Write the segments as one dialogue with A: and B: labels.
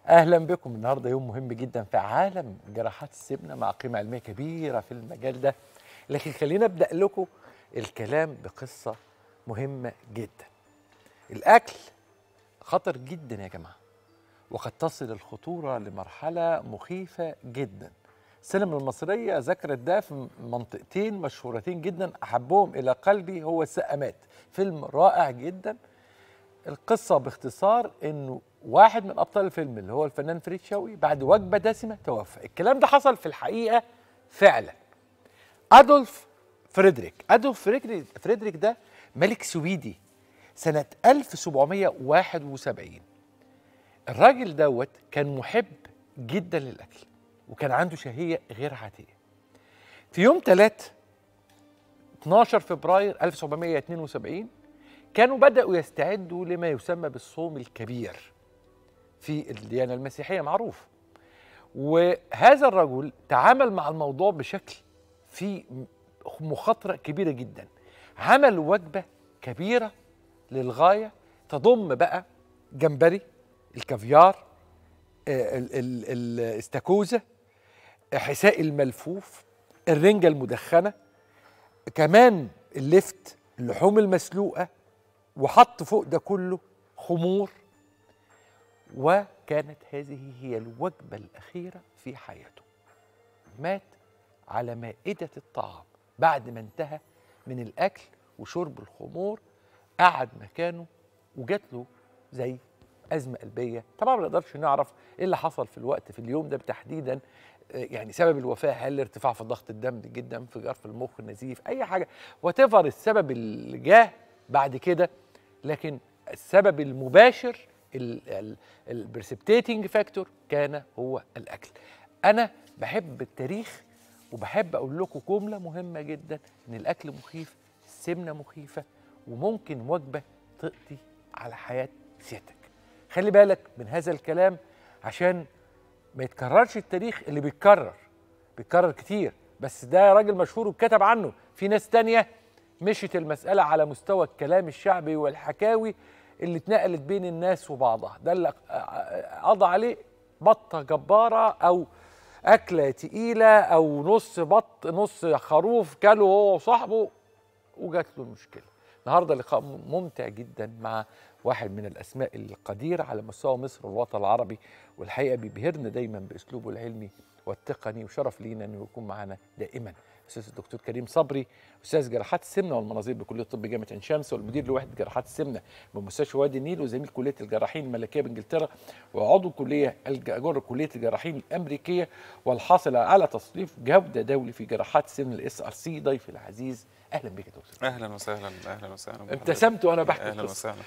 A: اهلا بكم النهارده يوم مهم جدا في عالم جراحات السمنه مع قيمه علميه كبيره في المجال ده لكن خلينا ابدا لكم الكلام بقصه مهمه جدا الاكل خطر جدا يا جماعه وقد تصل الخطوره لمرحله مخيفه جدا السينما المصريه ذكرت ده في منطقتين مشهورتين جدا احبهم الى قلبي هو السقامات فيلم رائع جدا القصه باختصار انه واحد من ابطال الفيلم اللي هو الفنان فريد شوقي بعد وجبه دسمه توفى الكلام ده حصل في الحقيقه فعلا ادولف فريدريك ادولف فريدريك, فريدريك ده ملك سويدي سنه 1771 الراجل دوت كان محب جدا للاكل وكان عنده شهيه غير عاديه في يوم 3 12 فبراير 1772 كانوا بدأوا يستعدوا لما يسمى بالصوم الكبير في الديانة المسيحية معروف وهذا الرجل تعامل مع الموضوع بشكل في مخاطرة كبيرة جدا عمل وجبة كبيرة للغاية تضم بقى جمبري الكافيار الاستاكوزا حساء الملفوف الرنجة المدخنة كمان اللفت اللحوم المسلوقة وحط فوق ده كله خمور وكانت هذه هي الوجبة الأخيرة في حياته مات على مائدة الطعام بعد ما انتهى من الأكل وشرب الخمور قعد مكانه وجات له زي أزمة قلبية طبعا ما نقدرش نعرف إيه اللي حصل في الوقت في اليوم ده تحديدا يعني سبب الوفاة هل ارتفاع في ضغط الدم جدا انفجار في المخ النزيف أي حاجة وتفر السبب اللي جاه بعد كده لكن السبب المباشر البرسبتيتنج فاكتور كان هو الاكل انا بحب التاريخ وبحب اقول لكم جمله مهمه جدا ان الاكل مخيف السمنه مخيفه وممكن وجبه تقضي على حياه سيادتك خلي بالك من هذا الكلام عشان ما يتكررش التاريخ اللي بيتكرر بيتكرر كتير بس ده راجل مشهور واتكتب عنه في ناس تانية مشيت المسألة على مستوى الكلام الشعبي والحكاوي اللي اتنقلت بين الناس وبعضها ده اللي قضى عليه بطة جبارة أو أكلة تقيلة أو نص بط نص خروف كله هو وصاحبه وجات له المشكلة النهاردة لقاء ممتع جدا مع واحد من الأسماء القديرة على مستوى مصر والوطن العربي والحقيقة بيبهرنا دايما بأسلوبه العلمي والتقني وشرف لينا أنه يكون معنا دائما الاستاذ الدكتور كريم صبري استاذ جراحات السمنه والمناظير بكليه الطب جامعه عين شمس والمدير لوحده جراحات السمنه بمستشفى وادي النيل وزميل كليه الجراحين الملكيه بانجلترا وعضو كليه الجر كليه الجراحين الامريكيه والحاصل على تصنيف جوده دولي في جراحات السمنه الاس ار سي ضيفي العزيز اهلا بك يا دكتور
B: اهلا وسهلا اهلا وسهلا
A: ابتسمت وانا بحكي
B: اهلا وسهلا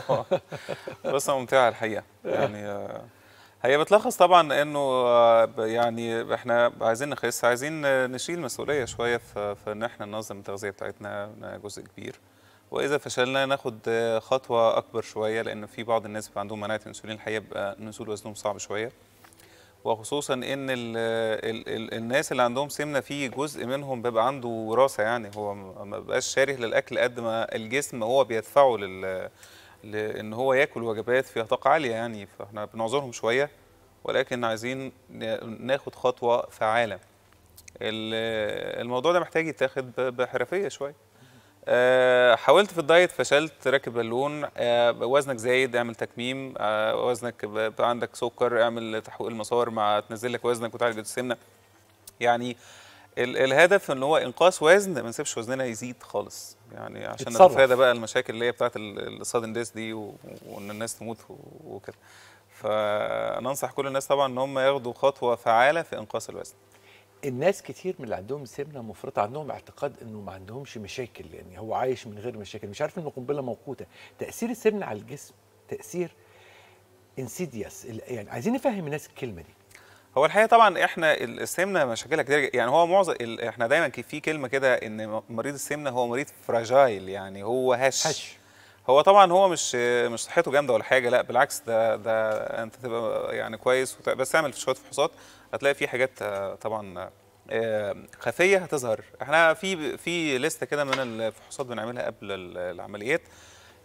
B: قصه ممتعه الحقيقه يعني هي بتلخص طبعا انه يعني احنا عايزين نخس عايزين نشيل مسؤوليه شويه في, في ان احنا ننظم التغذيه بتاعتنا جزء كبير واذا فشلنا ناخد خطوه اكبر شويه لان في بعض الناس بيبقى عندهم مناعه انسولين الحقيقه بيبقى نزول وزنهم صعب شويه وخصوصا ان ال ال ال الناس اللي عندهم سمنه في جزء منهم بيبقى عنده وراثه يعني هو ما بيبقاش شاره للاكل قد ما الجسم هو بيدفعه لل لان هو ياكل وجبات فيها طاقه عاليه يعني فاحنا بنعذرهم شويه ولكن عايزين ناخد خطوه فعاله الموضوع ده محتاج يتاخد بحرفيه شويه حاولت في الدايت فشلت راكب بالون وزنك زايد اعمل تكميم وزنك عندك سكر اعمل تحويل المسار مع تنزل لك وزنك وتعالج السمنه يعني الهدف ان هو انقاص وزن ما نسيبش وزننا يزيد خالص يعني عشان نتفادى بقى المشاكل اللي هي بتاعت الصادن ديس دي وان الناس تموت وكده فانا انصح كل الناس طبعا ان هم ياخدوا خطوه فعاله في انقاص الوزن
A: الناس كتير من اللي عندهم سمنه مفرطه عندهم اعتقاد انه ما عندهمش مشاكل يعني هو عايش من غير مشاكل مش عارف انه قنبله موقوته تاثير السمنه على الجسم تاثير انسيدياس يعني عايزين نفهم الناس الكلمه دي
B: هو الحقيقه طبعا احنا السمنه مشاكلها كتير يعني هو معظم احنا دايما في كلمه كده ان مريض السمنه هو مريض فراجايل يعني هو هش, هش. هو طبعا هو مش مش صحته جامده ولا حاجه لا بالعكس ده ده انت تبقى يعني كويس بس اعمل شويه فحوصات هتلاقي في حاجات طبعا خفيه هتظهر احنا في في لسته كده من الفحوصات بنعملها قبل العمليات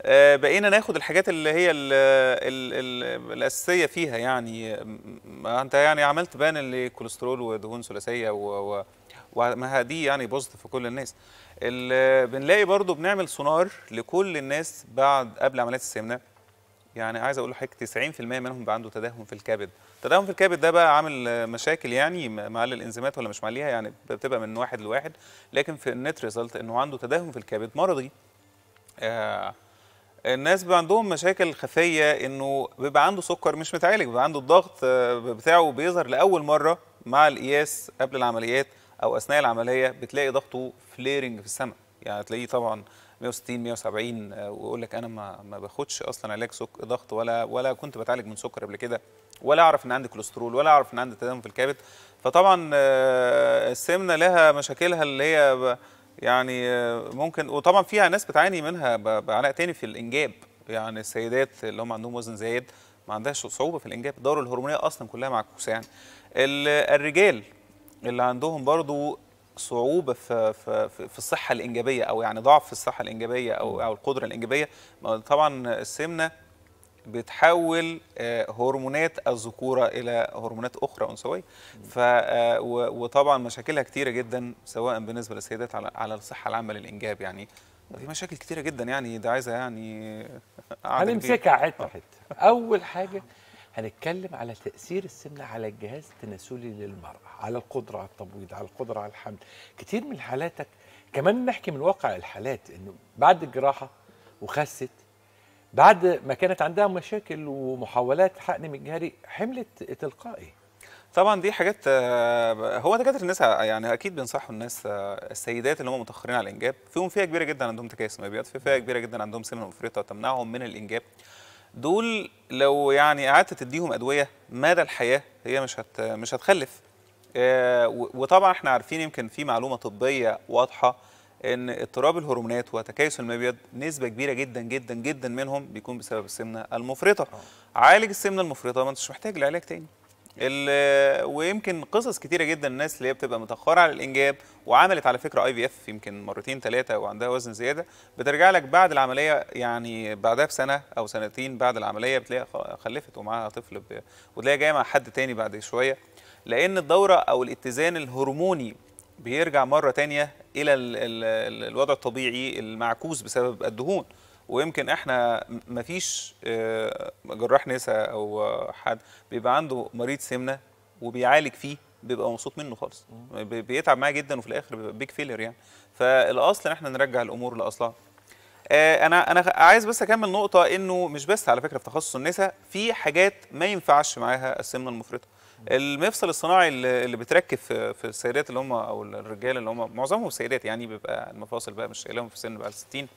B: آه، بقينا ناخد الحاجات اللي هي ال ال ال الاساسيه فيها يعني م- ما انت يعني عملت بان لكوليسترول ودهون ثلاثيه و- و- وما دي يعني بوزيتيف في كل الناس ال- بنلاقي برضو بنعمل سونار لكل الناس بعد قبل عمليات السمنه يعني عايز اقول لحضرتك 90% منهم بقى عنده تدهون في الكبد التدهون في الكبد ده بقى عامل آه، مشاكل يعني م- معلي الانزيمات ولا مش معليها يعني بتبقى من واحد لواحد لكن في النت ريزلت انه عنده تدهون في الكبد مرضي آه الناس بيبقى عندهم مشاكل خفيه انه بيبقى عنده سكر مش متعالج بيبقى عنده الضغط آه، بتاعه بيظهر لاول مره مع القياس قبل العمليات او اثناء العمليه بتلاقي ضغطه فليرنج في السماء يعني تلاقيه طبعا 160 170 آه، ويقول لك انا ما ما باخدش اصلا علاج سك ضغط ولا ولا كنت بتعالج من سكر قبل كده ولا اعرف ان عندي كوليسترول ولا اعرف ان عندي تدهون في الكبد فطبعا آه، السمنه لها مشاكلها اللي هي ب- يعني آه، ممكن وطبعا فيها ناس بتعاني منها ب- بعلاء تاني في الانجاب يعني السيدات اللي هم عندهم وزن زايد ما عندهاش صعوبه في الانجاب الدوره الهرمونيه اصلا كلها معكوسه يعني ال- الرجال اللي عندهم برضو صعوبه في في في في الصحه الانجابيه او يعني ضعف في الصحه الانجابيه او او القدره الانجابيه ما طبعا السمنه بتحول آه، هرمونات الذكوره الى هرمونات اخرى انثويه ف آه، و- وطبعا مشاكلها كتيره جدا سواء بالنسبه للسيدات على على الصحه العامه للانجاب يعني في مشاكل كتيره جدا يعني ده عايزه يعني قعدة كبيرة.
A: هنمسكها حته حته اول حاجه هنتكلم على تاثير السمنه على الجهاز التناسلي للمراه على القدره على التبويض على القدره على الحمل كتير من حالاتك كمان نحكي من واقع الحالات انه بعد الجراحه وخست بعد ما كانت عندها مشاكل ومحاولات حقن مجهري حملت تلقائي
B: طبعا دي حاجات آه، هو دكاتره النساء يعني اكيد بينصحوا الناس آه، السيدات اللي هم متاخرين على الانجاب فيهم فئه كبيره جدا عندهم تكيس مبيض في فئه كبيره جدا عندهم سمنه مفرطه تمنعهم من الانجاب دول لو يعني قعدت تديهم ادويه مدى الحياه هي مش هت مش هتخلف آه، و- وطبعا احنا عارفين يمكن في معلومه طبيه واضحه ان اضطراب الهرمونات وتكيس المبيض نسبه كبيره جدا جدا جدا منهم بيكون بسبب السمنه المفرطه عالج السمنه المفرطه ما انتش محتاج لعلاج تاني ال- ويمكن قصص كتيره جدا الناس اللي هي بتبقى متاخره على الانجاب وعملت على فكره اي في اف يمكن مرتين ثلاثه وعندها وزن زياده بترجع لك بعد العمليه يعني بعدها بسنه او سنتين بعد العمليه بتلاقيها خ- خلفت ومعاها طفل ب- وتلاقيها جايه مع حد تاني بعد شويه لان الدوره او الاتزان الهرموني بيرجع مره تانية الى ال ال ال الوضع الطبيعي المعكوس بسبب الدهون ويمكن احنا م- مفيش آه، جراح نساء او آه، حد بيبقى عنده مريض سمنه وبيعالج فيه بيبقى مبسوط منه خالص بي- بيتعب معاه جدا وفي الاخر بيبقى بيج فيلر يعني فالاصل ان احنا نرجع الامور لاصلها آه، انا انا عايز بس اكمل نقطه انه مش بس على فكره في تخصص النساء في حاجات ما ينفعش معاها السمنه المفرطه المفصل الصناعي اللي اللي بتركب في في السيدات اللي هم او الرجاله اللي هم معظمهم سيدات يعني بيبقى المفاصل بقى مش شايلهم في سن بقى 60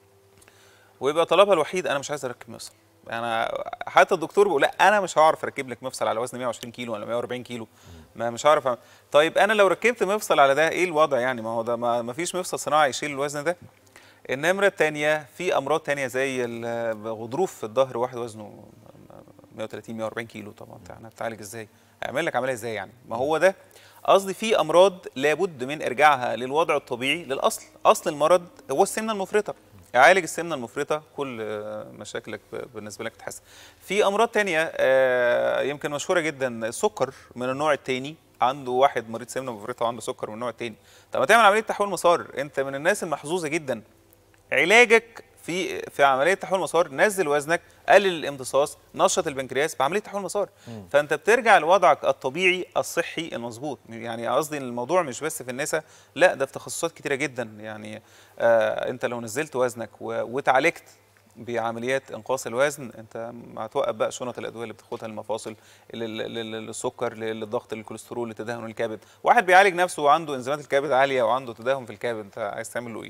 B: ويبقى طلبها الوحيد انا مش عايز اركب مفصل انا حتى الدكتور بيقول لا انا مش هعرف اركب لك مفصل على وزن 120 كيلو ولا 140 كيلو ما مش هعرف أعمل. طيب انا لو ركبت مفصل على ده ايه الوضع يعني ما هو ده ما ما فيش مفصل صناعي يشيل الوزن ده النمره الثانيه في امراض تانية زي الغضروف في الظهر واحد وزنه 130 140 كيلو طبعا انا هتعالج ازاي اعمل لك عمليه ازاي يعني ما هو ده قصدي في امراض لابد من ارجاعها للوضع الطبيعي للاصل اصل المرض هو السمنه المفرطه عالج السمنه المفرطه كل آه، مشاكلك ب- بالنسبه لك تتحسن في امراض تانية آه، يمكن مشهوره جدا السكر من النوع الثاني عنده واحد مريض سمنه مفرطه وعنده سكر من النوع الثاني طب ما تعمل عمليه تحويل مسار انت من الناس المحظوظه جدا علاجك في في عمليه تحويل مسار نزل وزنك قلل الامتصاص نشط البنكرياس بعمليه تحويل مسار فانت بترجع لوضعك الطبيعي الصحي المظبوط يعني قصدي إن الموضوع مش بس في النساء لا ده في تخصصات كتيره جدا يعني آه انت لو نزلت وزنك و- واتعالجت بعمليات انقاص الوزن انت هتوقف بقى شنط الادويه اللي بتاخدها للمفاصل لل- لل- للسكر للضغط للكوليسترول لتدهن الكبد واحد بيعالج نفسه وعنده انزيمات الكبد عاليه وعنده تدهن في الكبد انت عايز تعمل له ايه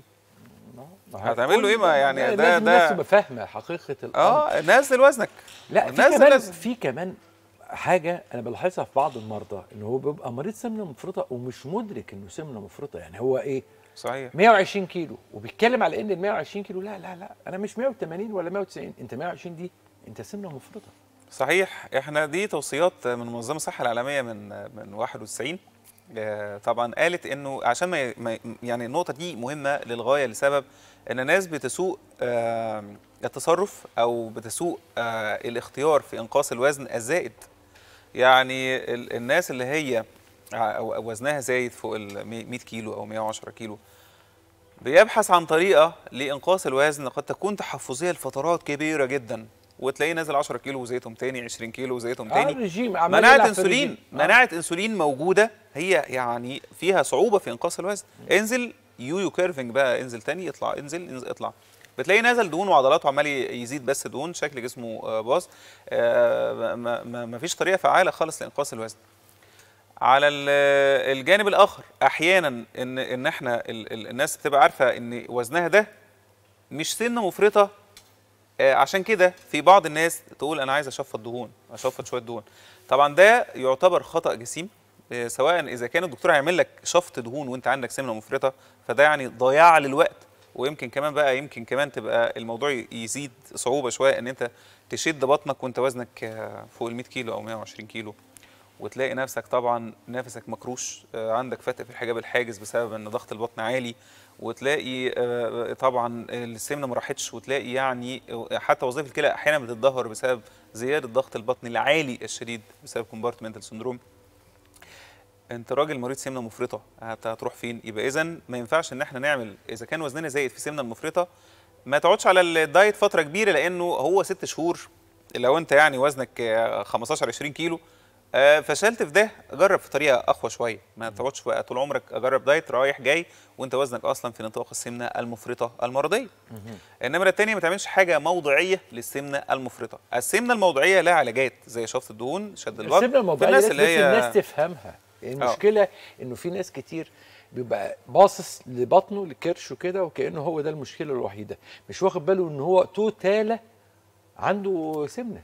B: هتعمل له ايه ما يعني
A: لا،
B: ده-
A: لازم
B: ده-
A: الناس تبقى فاهمه حقيقه الامر
B: اه نزل وزنك
A: لا في
B: نزل
A: كمان
B: وزن.
A: في كمان حاجه انا بلاحظها في بعض المرضى ان هو بيبقى مريض سمنه مفرطه ومش مدرك انه سمنه مفرطه يعني هو ايه
B: صحيح
A: 120 كيلو وبيتكلم على ان ال 120 كيلو لا لا لا انا مش 180 ولا 190 انت 120 دي انت سمنه مفرطه
B: صحيح احنا دي توصيات من منظمه الصحه العالميه من من 91 آه، طبعا قالت انه عشان ما ي- ما ي- يعني النقطه دي مهمه للغايه لسبب ان الناس بتسوق آه، التصرف او بتسوق آه، الاختيار في انقاص الوزن الزائد يعني ال- الناس اللي هي ع- أو أو وزنها زايد فوق ال 100 كيلو او 110 كيلو بيبحث عن طريقه لانقاص الوزن قد تكون تحفظيه لفترات كبيره جدا وتلاقيه نازل 10 كيلو وزيتهم تاني 20 كيلو وزيتهم
A: آه
B: تاني
A: الرجيم عمال
B: مناعه
A: يلعب في
B: انسولين
A: الرجيم. آه.
B: مناعه انسولين موجوده هي يعني فيها صعوبه في انقاص الوزن انزل يويو كيرفنج بقى انزل تاني يطلع انزل انزل اطلع بتلاقي نازل دهون وعضلات وعمال ي- يزيد بس دهون شكل جسمه آه، باظ آه، ما- ما ما فيش طريقه فعاله خالص لانقاص الوزن على ال- الجانب الاخر احيانا ان ان احنا ال- ال- الناس بتبقى عارفه ان وزنها ده مش سنه مفرطه آه، عشان كده في بعض الناس تقول انا عايز اشفط دهون اشفط شويه دهون طبعا ده يعتبر خطا جسيم آه، سواء اذا كان الدكتور هيعمل لك شفط دهون وانت عندك سمنه مفرطه فده يعني ضياع للوقت ويمكن كمان بقى يمكن كمان تبقى الموضوع ي- يزيد صعوبه شويه ان انت تشد بطنك وانت وزنك آه، فوق ال 100 كيلو او 120 كيلو وتلاقي نفسك طبعا نفسك مكروش آه، عندك فتق في الحجاب الحاجز بسبب ان ضغط البطن عالي وتلاقي آه، طبعا السمنه ما راحتش وتلاقي يعني حتى وظائف الكلى احيانا بتتدهور بسبب زياده ضغط البطن العالي الشديد بسبب كومبارتمنتال سندروم انت راجل مريض سمنه مفرطه هت- هتروح فين يبقى اذا ما ينفعش ان احنا نعمل اذا كان وزننا زايد في السمنه المفرطه ما تقعدش على الدايت فتره كبيره لانه هو ست شهور لو انت يعني وزنك آه، 15 20 كيلو آه، فشلت في ده جرب في طريقه اقوى شويه ما تقعدش بقى طول عمرك اجرب دايت رايح جاي وانت وزنك اصلا في نطاق السمنه المفرطه المرضيه النمره الثانيه ما تعملش حاجه موضعيه للسمنه المفرطه السمنه الموضعيه لها علاجات زي شفط الدهون شد البطن
A: السمنه
B: في
A: الموضعيه
B: الناس
A: لازم
B: اللي هي
A: الناس تفهمها المشكله انه في ناس كتير بيبقى باصص لبطنه لكرشه كده وكانه هو ده المشكله الوحيده مش واخد باله ان هو توتاله عنده سمنه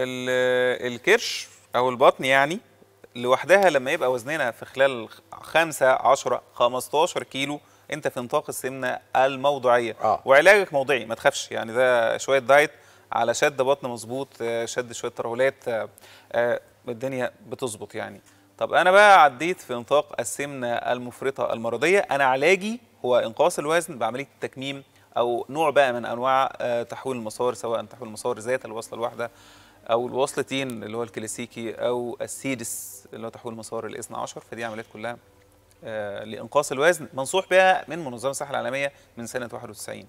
B: ال- الكرش او البطن يعني لوحدها لما يبقى وزننا في خلال 5 10 15 كيلو انت في نطاق السمنه الموضعيه
A: آه.
B: وعلاجك موضعي ما تخافش يعني ده شويه دايت على شد بطن مظبوط آه، شد شويه ترهلات آه، آه، الدنيا بتظبط يعني طب انا بقى عديت في نطاق السمنه المفرطه المرضيه انا علاجي هو انقاص الوزن بعمليه التكميم او نوع بقى من انواع آه، تحويل المسار سواء تحويل المسار ذات الوصله الواحده او الوصلتين اللي هو الكلاسيكي او السيدس اللي هو تحويل مسار الاثنى عشر فدي عمليات كلها آه، لانقاص الوزن منصوح بها من منظمه الصحه العالميه من سنه 91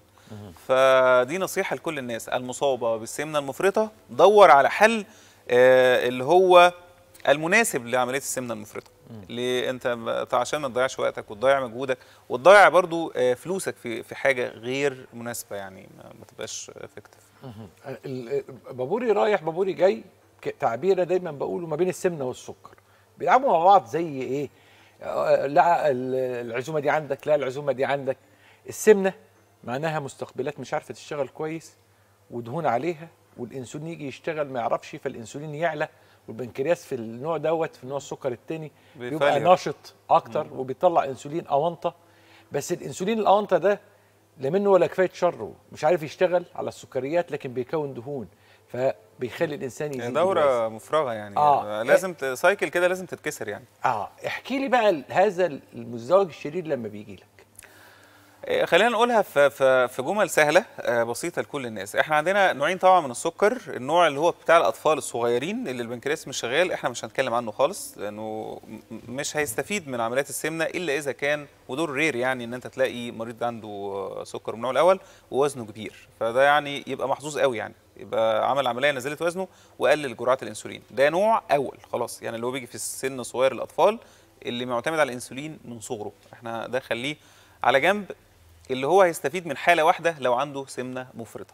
B: فدي نصيحه لكل الناس المصابه بالسمنه المفرطه دور على حل آه، اللي هو المناسب لعمليه السمنه المفرطه ليه انت ب- عشان ما تضيعش وقتك وتضيع مجهودك وتضيع برضو آه، فلوسك في في حاجه غير مناسبه يعني ما ما تبقاش افكتيف
A: ال- بابوري رايح بابوري جاي ك- تعبيره دايما بقوله ما بين السمنه والسكر بيلعبوا مع بعض زي ايه آه، لا ال- العزومه دي عندك لا العزومه دي عندك السمنه معناها مستقبلات مش عارفه تشتغل كويس ودهون عليها والانسولين يجي يشتغل ما يعرفش فالانسولين يعلى والبنكرياس في النوع دوت في نوع السكر التاني بيبقى
B: بيفلير.
A: نشط اكتر وبيطلع انسولين اونطه بس الانسولين الاونطه ده لا منه ولا كفايه شره مش عارف يشتغل على السكريات لكن بيكون دهون فبيخلي الانسان يزيد الوزن.
B: دوره مفرغه يعني
A: آه.
B: آه. لازم ت- سايكل كده لازم تتكسر يعني
A: اه احكي لي بقى ال- هذا المزدوج الشرير لما بيجي لك
B: إيه، خلينا نقولها في في في جمل سهله آه، بسيطه لكل الناس احنا عندنا نوعين طبعا من السكر النوع اللي هو بتاع الاطفال الصغيرين اللي البنكرياس مش شغال احنا مش هنتكلم عنه خالص لانه م- مش هيستفيد من عمليات السمنه الا اذا كان ودور رير يعني ان انت تلاقي مريض عنده آه، سكر من النوع الاول ووزنه كبير فده يعني يبقى محظوظ قوي يعني يبقى عمل عمليه نزلت وزنه وقلل جرعات الانسولين ده نوع اول خلاص يعني اللي هو بيجي في السن صغير الاطفال اللي معتمد على الانسولين من صغره احنا ده خليه على جنب اللي هو هيستفيد من حاله واحده لو عنده سمنه مفرطه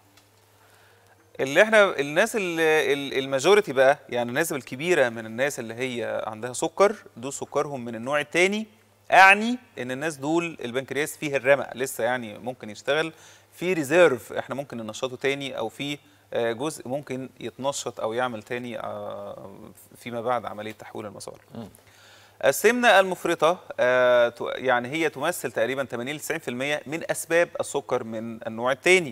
B: اللي احنا الناس ال- ال- الماجوريتي بقى يعني النسبه الكبيره من الناس اللي هي عندها سكر دول سكرهم من النوع الثاني اعني ان الناس دول البنكرياس فيه الرمق لسه يعني ممكن يشتغل في ريزيرف احنا ممكن ننشطه تاني او في آه، جزء ممكن يتنشط او يعمل تاني آه، فيما بعد عمليه تحويل المسار السمنه المفرطه آه، ت- يعني هي تمثل تقريبا 80 ل 90% من اسباب السكر من النوع الثاني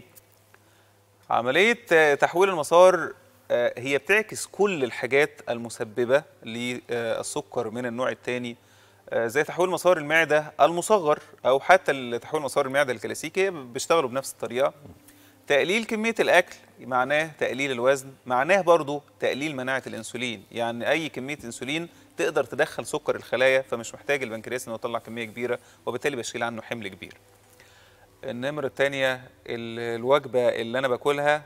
B: عمليه آه، تحويل المسار آه، هي بتعكس كل الحاجات المسببه للسكر من النوع الثاني آه، زي تحويل مسار المعده المصغر او حتى تحويل مسار المعده الكلاسيكي بيشتغلوا بنفس الطريقه تقليل كميه الاكل معناه تقليل الوزن معناه برضو تقليل مناعه الانسولين يعني اي كميه انسولين تقدر تدخل سكر الخلايا فمش محتاج البنكرياس انه يطلع كميه كبيره وبالتالي بشيل عنه حمل كبير النمرة الثانية الوجبة اللي أنا باكلها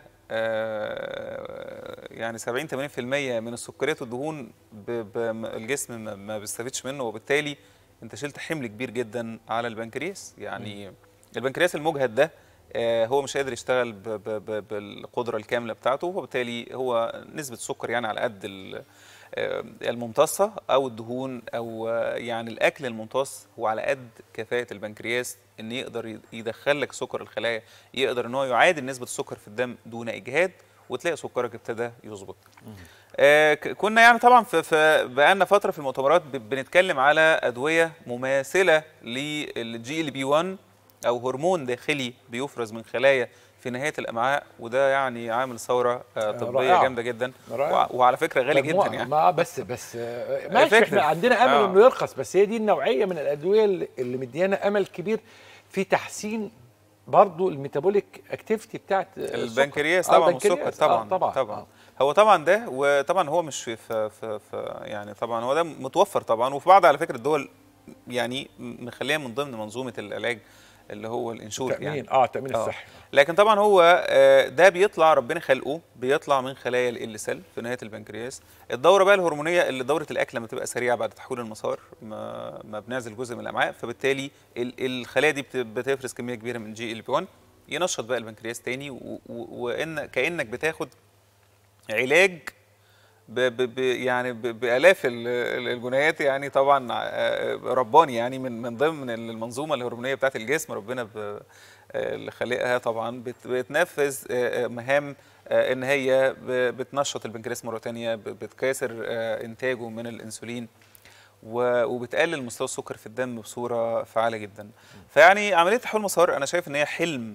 B: آه، يعني 70 80% من السكريات والدهون ب- ب- الجسم ما- ما بيستفيدش منه وبالتالي انت شلت حمل كبير جدا على البنكرياس يعني البنكرياس المجهد ده آه، هو مش قادر يشتغل ب- ب- ب- بالقدره الكامله بتاعته وبالتالي هو نسبه السكر يعني على قد ال- آه، الممتصه او الدهون او آه، يعني الاكل الممتص هو على قد كفاءه البنكرياس ان يقدر ي- يدخل لك سكر الخلايا يقدر ان هو يعادل نسبه السكر في الدم دون اجهاد وتلاقي سكرك ابتدى يظبط آه، ك- كنا يعني طبعا في, في بقالنا فتره في المؤتمرات ب- بنتكلم على ادويه مماثله للجي ال بي 1 او هرمون داخلي بيفرز من خلايا في نهايه الامعاء وده يعني عامل ثوره آه، طبيه
A: رائعة.
B: جامده جدا
A: رائعة.
B: وع- وعلى فكره غالي جدا
A: مجموعة.
B: يعني
A: ما بس بس آه، ماشي
B: فكرة.
A: احنا عندنا امل
B: آه.
A: انه يرخص بس هي دي النوعيه من الادويه اللي اللي مديانا امل كبير في تحسين برضو الميتابوليك اكتيفيتي بتاعت السكر.
B: البنكرياس
A: آه،
B: طبعا والسكر
A: البنكرياس.
B: طبعا
A: آه طبعا
B: طبعا
A: آه.
B: هو طبعا ده وطبعا هو مش في, في, في, في يعني طبعا هو ده متوفر طبعا وفي بعض على فكره الدول يعني مخليها من ضمن منظومه العلاج اللي هو الانشور
A: تامين
B: يعني
A: اه التامين
B: آه.
A: الصحي
B: لكن طبعا هو آه، ده بيطلع ربنا خلقه بيطلع من خلايا ال سيل في نهايه البنكرياس الدوره بقى الهرمونيه اللي دوره الاكل لما تبقى سريعه بعد تحويل المسار ما, ما بنعزل جزء من الامعاء فبالتالي ال- الخلايا دي بت- بتفرز كميه كبيره من جي ال بي 1 ينشط بقى البنكرياس تاني و- و- وان كانك بتاخد علاج ب ب ب يعني ب بالاف ال- ال- الجنيهات يعني طبعا آه، رباني يعني من من ضمن المنظومه الهرمونيه بتاعت الجسم ربنا ب- آه، اللي خالقها طبعا بت- بتنفذ آه، آه، مهام آه، ان هي ب- بتنشط البنكرياس مره ثانيه بتكاثر آه، انتاجه من الانسولين و- وبتقلل مستوى السكر في الدم بصوره فعاله جدا فيعني عمليه تحويل مسار انا شايف ان هي حلم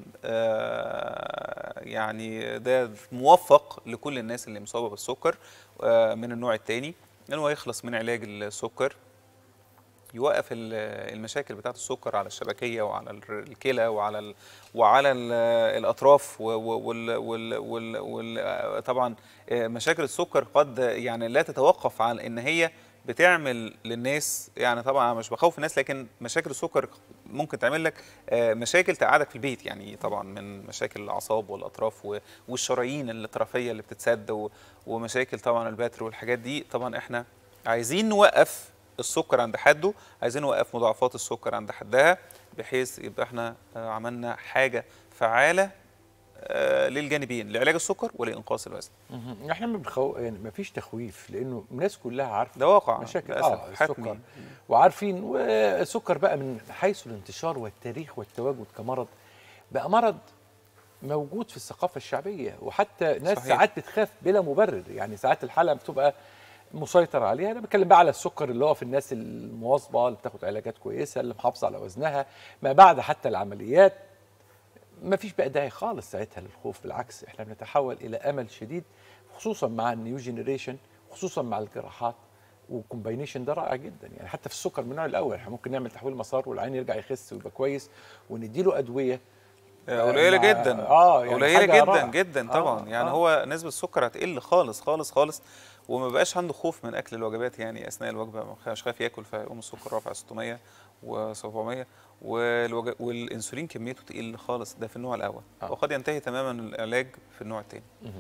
B: آه، يعني ده موفق لكل الناس اللي مصابه بالسكر آه، من النوع الثاني ان هو يخلص من علاج السكر يوقف ال- المشاكل بتاعه السكر على الشبكيه وعلى الر- الكلى وعلى ال وعلى ال الاطراف و- و- وال وال وال وال طبعا آه، مشاكل السكر قد يعني لا تتوقف عن ان هي بتعمل للناس يعني طبعا أنا مش بخوف الناس لكن مشاكل السكر ممكن تعمل لك آه، مشاكل تقعدك في البيت يعني طبعا من مشاكل الاعصاب والاطراف و- والشرايين الطرفيه اللي بتتسد و- ومشاكل طبعا البتر والحاجات دي طبعا احنا عايزين نوقف السكر عند حده عايزين نوقف مضاعفات السكر عند حدها بحيث يبقى احنا آه، عملنا حاجه فعاله آه، للجانبين لعلاج السكر ولانقاص الوزن
A: مهم. احنا ما بنخو... يعني ما فيش تخويف لانه الناس كلها عارفه
B: ده واقع
A: مشاكل
B: للأسف،
A: اه السكر
B: حتمي.
A: وعارفين والسكر بقى من حيث الانتشار والتاريخ والتواجد كمرض بقى مرض موجود في الثقافه الشعبيه وحتى ناس
B: صحيح.
A: ساعات بتخاف بلا مبرر يعني ساعات الحاله بتبقى مسيطر عليها انا بتكلم بقى على السكر اللي هو في الناس المواظبه اللي بتاخد علاجات كويسه اللي محافظه على وزنها ما بعد حتى العمليات ما فيش بقى داعي خالص ساعتها للخوف بالعكس احنا بنتحول الى امل شديد خصوصا مع النيو جينيريشن خصوصا مع الجراحات وكومباينيشن ده رائع جدا يعني حتى في السكر من النوع الاول احنا ممكن نعمل تحويل مسار والعين يرجع يخس ويبقى كويس ونديله ادويه
B: آه، قليله
A: مع-
B: جدا
A: اه يعني
B: قليله
A: حاجة
B: جدا
A: رائعة.
B: جدا طبعا
A: آه،
B: يعني
A: آه.
B: هو نسبه السكر هتقل خالص خالص خالص وما بقاش عنده خوف من اكل الوجبات يعني اثناء الوجبه مش خايف ياكل فيقوم السكر رافع 600 و700 والوج... والانسولين كميته تقل خالص ده في النوع الاول
A: آه.
B: وقد ينتهي تماما العلاج في النوع الثاني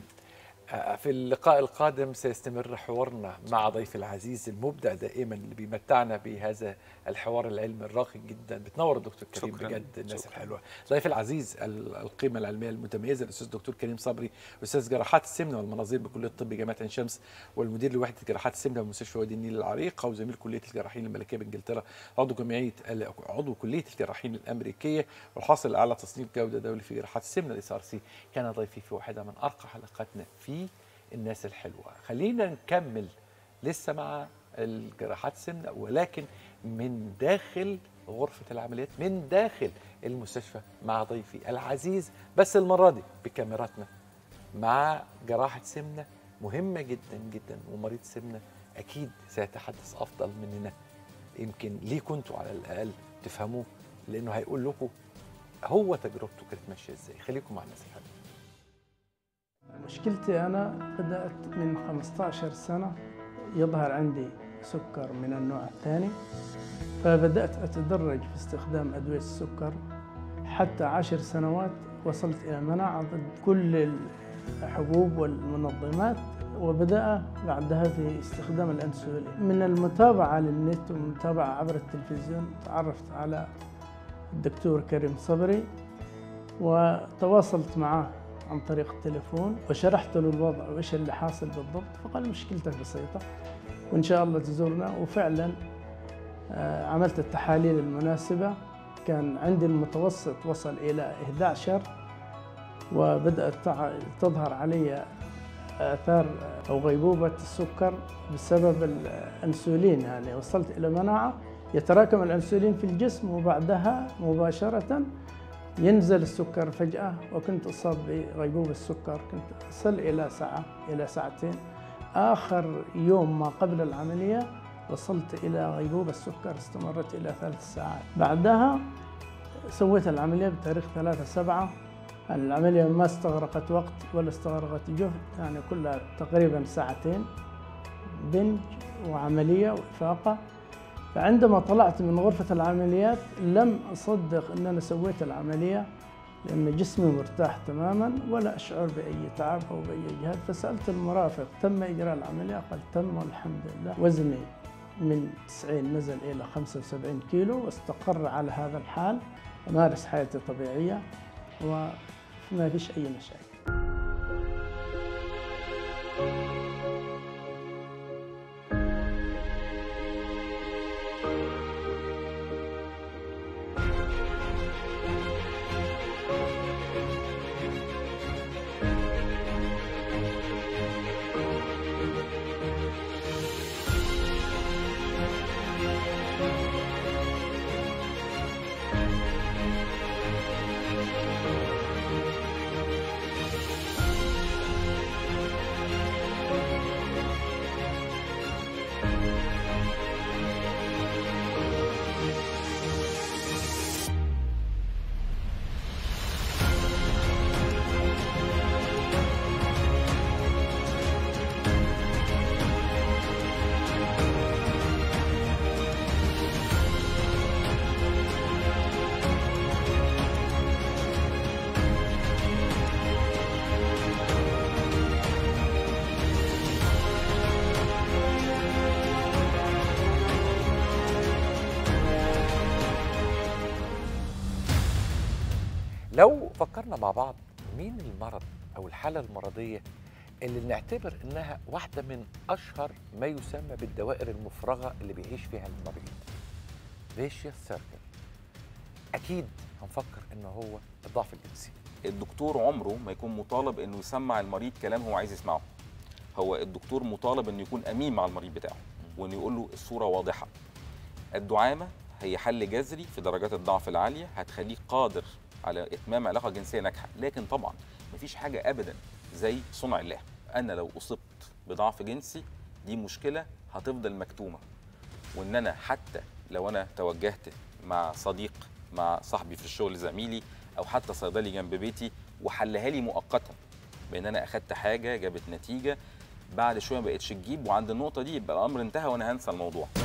A: آه، في اللقاء القادم سيستمر حوارنا مع ضيف العزيز المبدع دائما اللي بيمتعنا بهذا الحوار العلمي الراقي جدا بتنور الدكتور كريم
B: شكراً.
A: بجد الناس
B: شكراً.
A: الحلوه ضيف العزيز ال- القيمه العلميه المتميزه الاستاذ الدكتور كريم صبري استاذ جراحات السمنه والمناظير بكليه الطب جامعه عين شمس والمدير لوحده جراحات السمنه بمستشفى وادي النيل العريق وزميل كليه الجراحين الملكيه بانجلترا عضو جمعيه ال- عضو كليه الجراحين الامريكيه والحاصل على تصنيف جوده دولي في جراحات السمنه الاس ار سي كان ضيفي في واحده من ارقى حلقاتنا في الناس الحلوه خلينا نكمل لسه مع الجراحات السمنه ولكن من داخل غرفه العمليات من داخل المستشفى مع ضيفي العزيز بس المره دي بكاميراتنا مع جراحه سمنه مهمه جدا جدا ومريض سمنه اكيد سيتحدث افضل مننا يمكن ليكوا انتوا على الاقل تفهموه لانه هيقول لكم هو تجربته كانت ماشيه ازاي خليكم مع الناس الحلوه
C: مشكلتي أنا بدأت من 15 سنة يظهر عندي سكر من النوع الثاني فبدأت أتدرج في استخدام أدوية السكر حتى عشر سنوات وصلت إلى مناعة ضد كل الحبوب والمنظمات وبدأ بعدها في استخدام الأنسولين من المتابعة للنت والمتابعة عبر التلفزيون تعرفت على الدكتور كريم صبري وتواصلت معه عن طريق التليفون وشرحت له الوضع وايش اللي حاصل بالضبط فقال مشكلتك بسيطة وإن شاء الله تزورنا وفعلا آه، عملت التحاليل المناسبة كان عندي المتوسط وصل إلى 11 وبدأت تع- تظهر علي آثار أو غيبوبة السكر بسبب الأنسولين يعني وصلت إلى مناعة يتراكم الأنسولين في الجسم وبعدها مباشرة ينزل السكر فجأة وكنت أصاب بغيبوبة السكر كنت أصل إلى ساعة إلى ساعتين آخر يوم ما قبل العملية وصلت إلى غيبوبة السكر استمرت إلى ثلاث ساعات بعدها سويت العملية بتاريخ ثلاثة سبعة العملية ما استغرقت وقت ولا استغرقت جهد يعني كلها تقريبا ساعتين بنج وعملية وإفاقة فعندما طلعت من غرفة العمليات لم أصدق أن أنا سويت العملية لأن جسمي مرتاح تماما ولا أشعر بأي تعب أو بأي جهد فسألت المرافق تم إجراء العملية قال تم والحمد لله وزني من 90 نزل إلى 75 كيلو واستقر على هذا الحال أمارس حياتي طبيعية وما فيش أي مشاكل
A: لو فكرنا مع بعض مين المرض او الحاله المرضيه اللي نعتبر انها واحده من اشهر ما يسمى بالدوائر المفرغه اللي بيعيش فيها المريض فيشيوس سيركل اكيد هنفكر ان هو الضعف الجنسي
D: الدكتور عمره ما يكون مطالب انه يسمع المريض كلام هو عايز يسمعه هو الدكتور مطالب انه يكون امين مع المريض بتاعه وانه يقول له الصوره واضحه الدعامه هي حل جذري في درجات الضعف العاليه هتخليك قادر على اتمام علاقه جنسيه ناجحه لكن طبعا مفيش حاجه ابدا زي صنع الله انا لو اصبت بضعف جنسي دي مشكله هتفضل مكتومه وان انا حتى لو انا توجهت مع صديق مع صاحبي في الشغل زميلي او حتى صيدلي جنب بيتي وحلها لي مؤقتا بان انا اخدت حاجه جابت نتيجه بعد شويه ما بقتش تجيب وعند النقطه دي يبقى الامر انتهى وانا هنسى الموضوع